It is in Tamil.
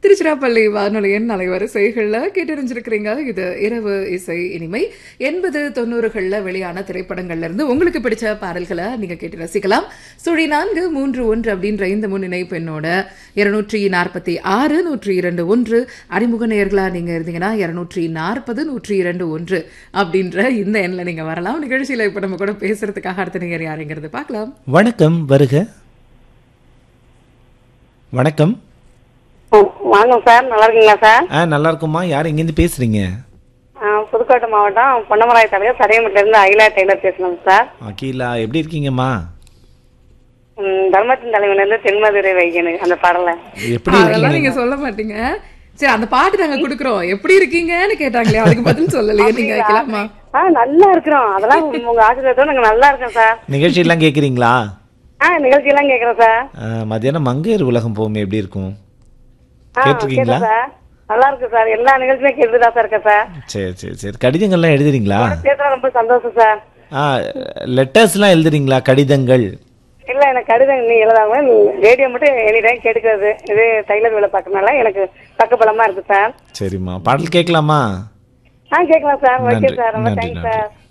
திருச்சிராப்பள்ளி வானொலியின் அலைவரிசைகள்ல கேட்டறிஞ்சிருக்கிறீங்க இது இரவு இசை இனிமை எண்பது தொண்ணூறுகள்ல வெளியான திரைப்படங்கள்ல இருந்து உங்களுக்கு பிடிச்ச பாடல்களை நீங்க கேட்டு ரசிக்கலாம் சுழி நான்கு மூன்று ஒன்று அப்படின்ற இந்த முன்னிணைப்பு என்னோட இருநூற்றி நாற்பத்தி ஆறு நூற்றி இரண்டு ஒன்று அறிமுக நேயர்களா நீங்க இருந்தீங்கன்னா இருநூற்றி நாற்பது நூற்றி இரண்டு ஒன்று அப்படின்ற இந்த எண்ணில் நீங்க வரலாம் நிகழ்ச்சியில இப்ப நம்ம கூட பேசுறதுக்காக அடுத்த நேயர் யாருங்கிறது பார்க்கலாம் வணக்கம் வருக வணக்கம் வாங்க சார் நல்லா இருக்கீங்களா சார் ஆ நல்லா இருக்குமா யார் எங்கேருந்து பேசுறீங்க ஆ, புதுக்கோட்டை மாவட்டம் பொன்னமராய தலைவர் சரியமட்டில இருந்து அகிலா டெய்லர் பேசணும் சார் அகிலா எப்படி இருக்கீங்கம்மா ம், தர்மத்தின் தலைவன்ல இருந்து தென்மதுரை வைகனு அந்த பாடல எப்படி அதெல்லாம் இருக்கீங்க நீங்க சொல்ல மாட்டீங்க சரி அந்த பாட்டு நாங்க குடுக்குறோம் எப்படி இருக்கீங்கன்னு கேட்டாங்களே அதுக்கு பதில் சொல்லலையே நீங்க வைக்கலாமா ஆ நல்லா இருக்கிறோம் அதெல்லாம் உங்க- உங்க ஆசிரியத்தோட நாங்க நல்லா இருக்கோம் சார் நிகழ்ச்சி எல்லாம் கேக்குறீங்களா ஆ நிகழ்ச்சி எல்லாம் கேக்குறோம் சார் ஆ, மத்தியானம் மங்கையர் உலகம் போமே எப்படி இருக்கும் ஆ கேட்டிருக்கீங்களா கேட்டோம் சார் நல்லா இருக்கு சார் எல்லா நிகழ்ச்சியுமே கேட்டுதான் சார் இருக்கேன் சார் சரி சரி சரி கடிதங்கள்லாம் எழுதுறீங்களா பேசுறது ரொம்ப சந்தோஷம் சார் ஆ லெட்டர்ஸ்லாம் எழுதுறீங்களா கடிதங்கள் இல்ல எனக்கு கடிதம் நீ எழுதாம ரேடியோ மட்டும் எனி டைம் கேட்டுக்கிறது இது டைலர் வேலை பார்க்கறதுனால எனக்கு பக்கபலமா இருக்கு சார் சரிம்மா பாடல் கேட்கலாமா ஆ கேட்கலாம் சார் ஓகே நன்றி சார் ரொம்ப நன்றி தேங்க்ஸ் நன்றி சார்